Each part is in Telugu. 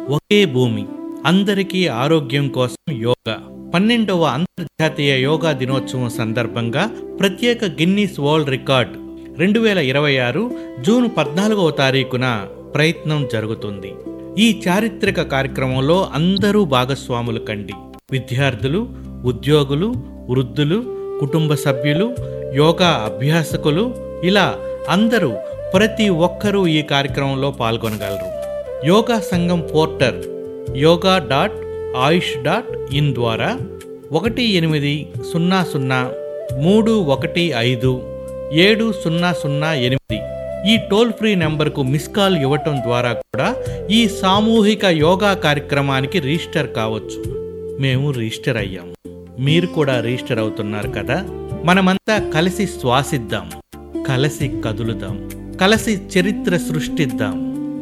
ఒకే భూమి అందరికీ ఆరోగ్యం కోసం యోగా పన్నెండవ అంతర్జాతీయ యోగా దినోత్సవం సందర్భంగా ప్రత్యేక గిన్నీస్ వరల్డ్ రికార్డ్ రెండు వేల ఇరవై ఆరు జూన్ పద్నాలుగవ తారీఖున ప్రయత్నం జరుగుతుంది ఈ చారిత్రక కార్యక్రమంలో అందరూ భాగస్వాములు కండి విద్యార్థులు ఉద్యోగులు వృద్ధులు కుటుంబ సభ్యులు యోగా అభ్యాసకులు ఇలా అందరూ ప్రతి ఒక్కరూ ఈ కార్యక్రమంలో పాల్గొనగలరు యోగా సంఘం portal yoga dot Ayush dot in ద్వారా ఒకటి ఎనిమిది సున్నా సున్నా మూడు ఒకటి ఐదు ఏడు సున్నా సున్నా ఎనిమిది ఈ టోల్ ఫ్రీ నెంబర్కు మిస్ కాల్ ఇవ్వటం ద్వారా కూడా ఈ సామూహిక యోగా కార్యక్రమానికి రిజిస్టర్ కావచ్చు మేము రిజిస్టర్ అయ్యాము మీరు కూడా రిజిస్టర్ అవుతున్నారు కదా మనమంతా కలిసి శ్వాసిద్దాం కలిసి కదులుదాం కలిసి చరిత్ర సృష్టిద్దాం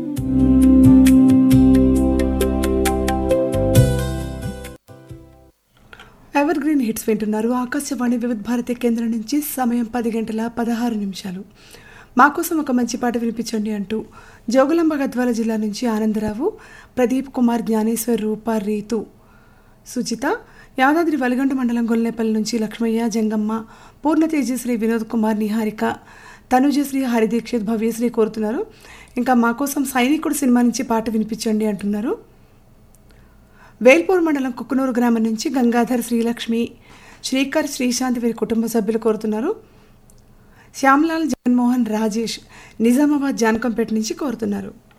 ఎవర్ గ్రీన్ హిట్స్ వింటున్నారు ఆకాశవాణి వివిధ భారతి కేంద్రం నుంచి సమయం పది గంటల పదహారు నిమిషాలు మా కోసం ఒక మంచి పాట వినిపించండి అంటూ జోగులాంబ గద్వాల జిల్లా నుంచి ఆనందరావు ప్రదీప్ కుమార్ జ్ఞానేశ్వర్ రూప రీతు సుజిత యాదాద్రి వలిగొండ మండలం గొల్లేపల్లి నుంచి లక్ష్మయ్య జంగమ్మ పూర్ణ తేజశ్రీ వినోద్ కుమార్ నిహారిక తనుజశ్రీ హరిదీక్షిత్ భవ్యశ్రీ కోరుతున్నారు ఇంకా మా కోసం సైనికుడు సినిమా నుంచి పాట వినిపించండి అంటున్నారు వేల్పూర్ మండలం కుక్కునూరు గ్రామం నుంచి గంగాధర్ శ్రీలక్ష్మి శ్రీకర్ శ్రీశాంత్ వీరి కుటుంబ సభ్యులు కోరుతున్నారు శ్యామ్లాల్ జగన్మోహన్ రాజేష్ నిజామాబాద్ జానకంపేట నుంచి కోరుతున్నారు